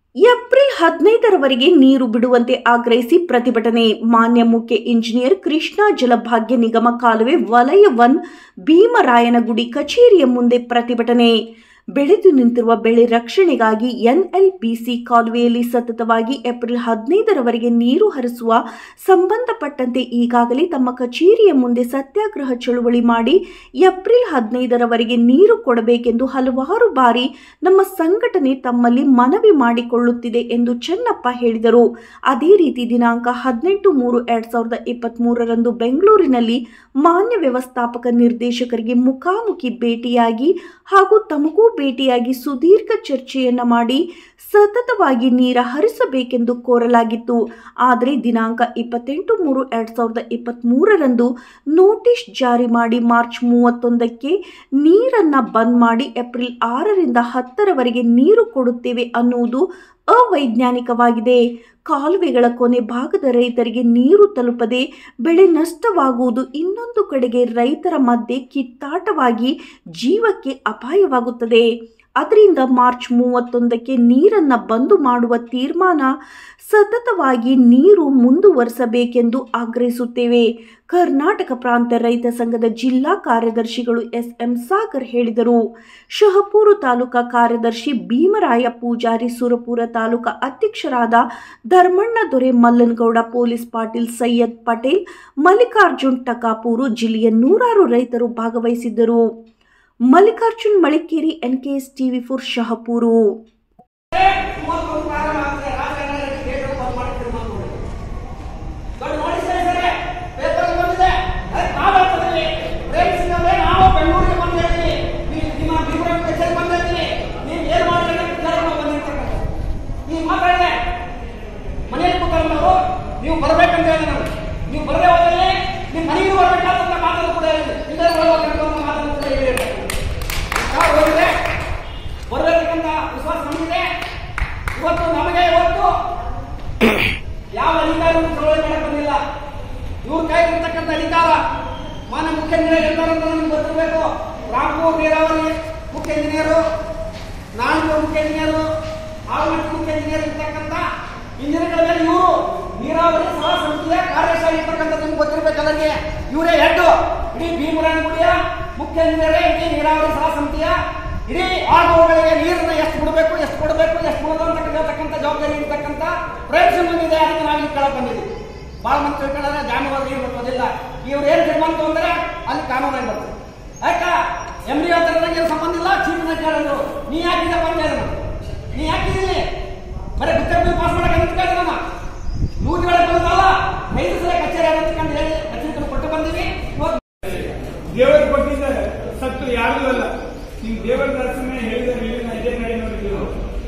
April ಹದಿನೈದರವರೆಗೆ ನೀರು ಬಿಡುವಂತೆ ಆಗ್ರಹಿಸಿ ಪ್ರತಿಭಟನೆ ಮಾನ್ಯ ಮುಖ್ಯ ಇಂಜಿನಿಯರ್ ಕೃಷ್ಣಾ ಜಲಭಾಗ್ಯ ನಿಗಮ ಕಾಲುವೆ ವಲಯ ಒನ್ ಭೀಮರಾಯನಗುಡಿ ಕಚೇರಿಯ ಮುಂದೆ ಪ್ರತಿಭಟನೆ ಬೆಳೆದು ನಿಂತಿರುವ ಬೆಳೆ ರಕ್ಷಣೆಗಾಗಿ ಎನ್ಎಲ್ಪಿಸಿ ಕಾಲುವೆಯಲ್ಲಿ ಸತತವಾಗಿ ಏಪ್ರಿಲ್ ಹದಿನೈದರವರೆಗೆ ನೀರು ಹರಿಸುವ ಸಂಬಂಧಪಟ್ಟಂತೆ ಈಗಾಗಲೇ ತಮ್ಮ ಕಚೇರಿಯ ಮುಂದೆ ಸತ್ಯಾಗ್ರಹ ಚಳುವಳಿ ಮಾಡಿ ಏಪ್ರಿಲ್ ಹದಿನೈದರವರೆಗೆ ನೀರು ಕೊಡಬೇಕೆಂದು ಹಲವಾರು ಬಾರಿ ನಮ್ಮ ಸಂಘಟನೆ ತಮ್ಮಲ್ಲಿ ಮನವಿ ಮಾಡಿಕೊಳ್ಳುತ್ತಿದೆ ಎಂದು ಚೆನ್ನಪ್ಪ ಹೇಳಿದರು ಅದೇ ರೀತಿ ದಿನಾಂಕ ಹದಿನೆಂಟು ಮೂರು ಎರಡ್ ಸಾವಿರದ ಇಪ್ಪತ್ತ್ ಮೂರರಂದು ಬೆಂಗಳೂರಿನಲ್ಲಿ ಮಾನ್ಯ ವ್ಯವಸ್ಥಾಪಕ ನಿರ್ದೇಶಕರಿಗೆ ಮುಖಾಮುಖಿ ಭೇಟಿಯಾಗಿ ಹಾಗೂ ತಮಗೂ ಭೇಟಿಯಾಗಿ ಸುದೀರ್ಘ ಚರ್ಚೆಯನ್ನ ಮಾಡಿ ಸತತವಾಗಿ ನೀರ ಹರಿಸಬೇಕೆಂದು ಕೋರಲಾಗಿತ್ತು ಆದರೆ ದಿನಾಂಕ ಇಪ್ಪತ್ತೆಂಟು ಮೂರು ಎರಡ್ ಸಾವಿರದ ಇಪ್ಪತ್ತ್ ಮೂರರಂದು ನೋಟಿಸ್ ಜಾರಿ ಮಾಡಿ ಮಾರ್ಚ್ ಮೂವತ್ತೊಂದಕ್ಕೆ ನೀರನ್ನ ಬಂದ್ ಮಾಡಿ ಏಪ್ರಿಲ್ ಆರರಿಂದ ಹತ್ತರವರೆಗೆ ನೀರು ಕೊಡುತ್ತೇವೆ ಅನ್ನುವುದು ಅವೈಜ್ಞಾನಿಕವಾಗಿದೆ ಕಾಲುವೆಗಳ ಕೊನೆ ಭಾಗದ ರೈತರಿಗೆ ನೀರು ತಲುಪದೆ ಬೆಳೆ ನಷ್ಟವಾಗುವುದು ಇನ್ನೊಂದು ಕಡೆಗೆ ರೈತರ ಮಧ್ಯೆ ಕಿತ್ತಾಟವಾಗಿ ಜೀವಕ್ಕೆ ಅಪಾಯವಾಗುತ್ತದೆ ಅದರಿಂದ ಮಾರ್ಚ್ ಮೂವತ್ತೊಂದಕ್ಕೆ ನೀರನ್ನು ಬಂದು ಮಾಡುವ ತೀರ್ಮಾನ ಸತತವಾಗಿ ನೀರು ಮುಂದುವರಿಸಬೇಕೆಂದು ಆಗ್ರಹಿಸುತ್ತೇವೆ ಕರ್ನಾಟಕ ಪ್ರಾಂತ ರೈತ ಸಂಘದ ಜಿಲ್ಲಾ ಕಾರ್ಯದರ್ಶಿಗಳು ಎಸ್ ಎಂ ಸಾಗರ್ ಹೇಳಿದರು ಶಹಪೂರು ತಾಲೂಕಾ ಕಾರ್ಯದರ್ಶಿ ಭೀಮರಾಯ ಪೂಜಾರಿ ಸುರಪುರ ತಾಲೂಕಾ ಅಧ್ಯಕ್ಷರಾದ ಧರ್ಮಣ್ಣ ದೊರೆ ಮಲ್ಲನಗೌಡ ಪೊಲೀಸ್ ಪಾಟೀಲ್ ಸೈಯದ್ ಪಟೇಲ್ ಮಲ್ಲಿಕಾರ್ಜುನ್ ಟಕಾಪೂರು ಜಿಲ್ಲೆಯ ನೂರಾರು ರೈತರು ಭಾಗವಹಿಸಿದ್ದರು Mallikarjun Malikeri NKS TV four Shahapur ಮೂವತ್ತೊಂದು ಪ್ರಾರಂಭ ಆಗ್ತದೆ ರಾಜಕಾರಣ ಡೇಟ್ ಬಂದ್ ಮಾಡ್ತೀರಿ ಮಾತು ನೋಡಿ. ದೊಡ್ಡ ನೋಟಿಸ್ ಇದೆ ಪೇಪರ್ ಬಂದಿದೆ ಅದೇ ನಾವು ಹೇಳ್ತಿದ್ದೀವಿ ಪ್ರೇಮಿಸಿದ್ರೆ ನಾವು ಬೆಂಗಳೂರಿಗೆ ಬಂದು ಹೇಳ್ತೀವಿ ನೀವು ನಿಮ್ಮ ಭೀಮರಾಯ ಕಚೇರಿ ಬಂದಿರ್ತೀವಿ ನೀವು ಏನು ಮಾಡಿ ವಿಚಾರ ಬಂದಿರ್ತಕ್ಕಂಥ ನೀವು ಮಾತಾಡಿದೆ ಮನೆಯಲ್ಲಿ ಕೂತ್ಕೊಂಡವರು ನೀವು ಬರ್ಬೇಕಂತ ಹೇಳಿ ನಾನು ನೀವು ಬರದೇ ಹೋದಲ್ಲಿ ನಿಮ್ಮ ಮನೆಗೆ ಬರ್ಬೇಕಾದಂತ ಮಾತನ್ನು ಕೂಡ ಹೇಳಿ ಇಲ್ಲದೆ ಬರಬೇಕಂತ ಒಂದು ಮಾತನ್ನು ಕೂಡ ಹೇಳಿ ನಾವು ಹೋಗಿದೆ ಬರಬೇಕಂತ ವಿಶ್ವಾಸ ನಮಗಿದೆ ಇವತ್ತು ನಮಗೆ ಇವತ್ತು ಯಾವ ಅಧಿಕಾರವೂ ಚಳವಳಿ ಮಾಡಕ್ ಬಂದಿಲ್ಲ ಇವ್ರ ಕೈ ಇರ್ತಕ್ಕಂಥ ಅಧಿಕಾರ ಮಾನ್ಯ ಮುಖ್ಯ ಇಂಜಿನಿಯರ್ ಎಲ್ಲರೂ ಅಂತ ನಮ್ಗೆ ಗೊತ್ತಿರಬೇಕು ರಾಮಪುರ ನೀರಾವರಿ ಮುಖ್ಯ ಇಂಜಿನಿಯರು ನಾಲ್ಕು ಮುಖ್ಯ ಇಂಜಿನಿಯರು ಆಲ್ಮಟ್ಟಿ ಮುಖ್ಯ ಇಂಜಿನಿಯರ್ ಇರ್ತಕ್ಕಂಥ ಇಂಜಿನಿಯರ್ಗಳ ಮೇಲೆ ಇವರು ನೀರಾವರಿ ಸಹ ಸಂಸ್ಥೆಯ ಕಾರ್ಯಶಾಲಿ ಇರ್ತಕ್ಕಂಥ ನಿಮ್ಗೆ ಗೊತ್ತಿರಬೇಕಲ್ಲರಿಗೆ ಇವರೇ ಹೆಡ್ ಇಡೀ ಭೀಮರಾಯನಗುಡಿಯ ಮುಖ್ಯ ಇಂಜಿನಿಯರೇ ಇಡೀ ನೀರಾವರಿ ಸಹ ಸಂಸ್ಥೆಯ ಇಡೀ ಆಗುವಗಳಿಗೆ ನೀರನ್ನ ಎಷ್ಟು ಬಿಡಬೇಕು ಎಷ್ಟು ಕೊಡಬೇಕು ಎಷ್ಟು ಬಿಡೋದು ಅಂತ ಹೇಳ್ತಕ್ಕಂಥ ಜವಾಬ್ದಾರಿ ಇರ್ತಕ್ಕಂಥ ಪ್ರಯತ್ನ ಬಂದಿದೆ ಅದಕ್ಕೆ ನಾವು ಇಲ್ಲಿ ಕೆಳಗೆ ಬಂದಿದ್ದೀವಿ ಭಾಳ ಮಂದಿ ತಿಳ್ಕೊಂಡ್ರೆ ಜಾನುವಾರು ನೀರು ಬರ್ತದಿಲ್ಲ ಇವ್ರು ಏನು ತೀರ್ಮಾನ ತಗೊಂಡ್ರೆ ಅಲ್ಲಿ ಕಾನೂನಾಗಿ ಬರ್ತದೆ ಯಾಕ ಎಮ್ ಡಿ ಹೇಳ್ತಾರೆ ಸಂಬಂಧ ಇಲ್ಲ ಚೀಫ್ ಕೇಳಿದ್ರು ನೀ ಯಾಕಿದೆ ಬಂದ ನೀ ಯಾಕಿದ್ದೀನಿ ಬರೀ ಬಿತ್ತರ್ ಬಿಲ್ ಪಾಸ್ ಮಾಡಕ್ಕೆ ನಿಂತ್ಕೊಳ್ಳಿ ನಮ್ಮ ನೂರು ವೇಳೆ ಬಂದಲ್ಲ ಐದು ಸಲ ಕಚೇರಿ ಆಗಂತಕೊಂಡು ಹೇಳಿ ಕಚೇರಿ ಕೊಟ್ಟು ಬಂದೀವಿ ಇವತ್ತು ದೇವರು ಕೊಟ್ಟಿದ್ದಾರೆ ಸತ್ತು ಯಾರಿಗೂ ಅಲ್ಲ ನೀವು ದೇವರ ದರ್ಶನ ಹೇಳಿದ ಹೇಳಿದ ಇದೇ ಗಾಡಿ ನೋಡಿದ್ರು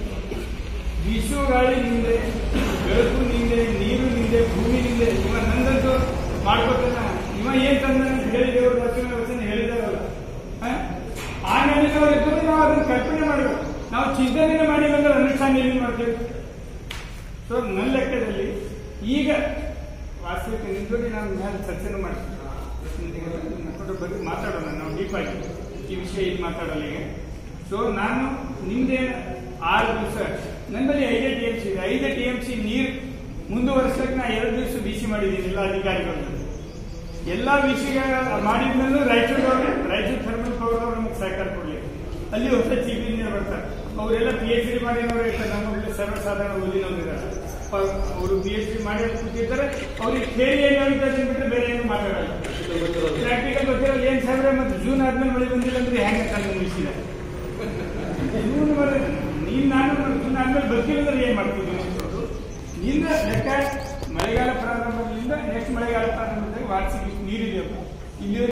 ವಿಶ್ವ ಗಾಳಿ ನಿಂದೆ ಬೆಳಕು ನಿಂದೆ ನೀರು ನಿಂದೆ ಭೂಮಿ ನಿಂದೆ ಇವ ನಂದಂತೂ ಮಾಡ್ಕೊತಾನ ಇವ ಏನ್ ತಂದ ಅಂತ ಹೇಳಿ ದೇವರ ದರ್ಶನ ವಚನ ಹೇಳಿದಾರಲ್ಲ ಹ? ಆ ನೆಲೆಯವ್ರು ಇದ್ದರೆ ನಾವು ಅದನ್ನ ಕಲ್ಪನೆ ಮಾಡಬೇಕು ನಾವು ಚಿಂತನೆ ಮಾಡಿ ಬಂದ್ರೆ ಅನುಷ್ಠಾನ ಎಲ್ಲಿ ಮಾಡ್ತೇವೆ ಸೊ ನನ್ನ ಲೆಕ್ಕದಲ್ಲಿ ಈಗ ವಾಸ್ತವಿಕ ನಿಂತೋಡಿ ನಾನು ಮೇಲೆ ಚರ್ಚೆನೂ ಮಾಡ್ತೀನಿ ಅದ್ರ ಬಗ್ಗೆ ಮಾತಾಡೋಣ ನಾವು ಡೀಪ್ ಆಗಿ ಈ ವಿಷಯ ಇದು ಮಾತಾಡೋಲ್ಲ ಈಗ ಸೊ ನಾನು ನಿಮ್ದೇ ಆರು ದಿವಸ ನನ್ನಲ್ಲಿ ಐದೇ ಟಿ ಎಂ ಸಿ ಇದೆ ಐದೇ ಟಿ ಎಂ ಸಿ ನೀರು ಮುಂದುವರ್ಸಕ್ಕೆ ನಾ ಎರಡು ದಿವಸ ಬಿಸಿ ಮಾಡಿದ್ದೀನಿ ಎಲ್ಲ ಅಧಿಕಾರಿಗಳು ಎಲ್ಲ ವಿಷಯ ಮಾಡಿದ್ಮೇಲೂ ರಾಯಚೂರು ರಾಯಚೂರು ಥರ್ಮಲ್ ಪವರ್ ಅವರು ನಮಗೆ ಸಹಕಾರ ಕೊಡಲಿ ಅಲ್ಲಿ ಹೊಸ ಚೀಫ್ ಇಂಜಿನಿಯರ್ ಬರ್ತಾರೆ ಅವರೆಲ್ಲ ಪಿ ಎಚ್ ಡಿ ಮಾಡಿನವರು ಇರ್ತಾರೆ ನಮ್ಮ ಸರ್ವಸಾಧಾರಣ ಓದಿನವರಿದ್ದಾರೆ ಅವರು ಪಿ ಎಚ್ ಡಿ ಮಾಡಿ ಕೂತಿರ್ತಾರೆ ಅವ್ರಿಗೆ ಥೇರಿ ಏನು ಹೇಳ್ತಾರೆ ಬಿಟ್ಟರೆ ಬೇರೆ ಏನು ಮಾತಾಡಲ್ಲ ಪ್ರಾಕ್ಟಿಕಲ್ ಗೊತ್ತಿರಲ್ಲ ಏನ್ ಸಾವಿರ ಮತ್ತೆ ಜೂನ್ ಆದ್ಮೇಲೆ ಮಳೆ ಬಂದಿಲ್ಲ ಅಂದ್ರೆ ಹೆಂಗೆ ತಂದು ಮುಗಿಸಿದ ಜೂನ್ ಮಳೆ ನೀನ್ ನಾನು ಜೂನ್ ಆದ್ಮೇಲೆ ಬರ್ತಿಲ್ಲ ಅಂದ್ರೆ ಏನ್ ಮಾಡ್ತಿದ್ವಿ ನಿಂದ ಲೆಕ್ಕ ಮಳೆಗಾಲ ಪ್ರಾರಂಭದಿಂದ ನೆಕ್ಸ್ಟ್ ಮಳೆಗಾಲ ಪ್ರಾರಂಭದಲ್ಲಿ ವಾರ್ಷಿಕ ನೀರಿದೆಯಪ್ಪ ಇಲ್ಲಿ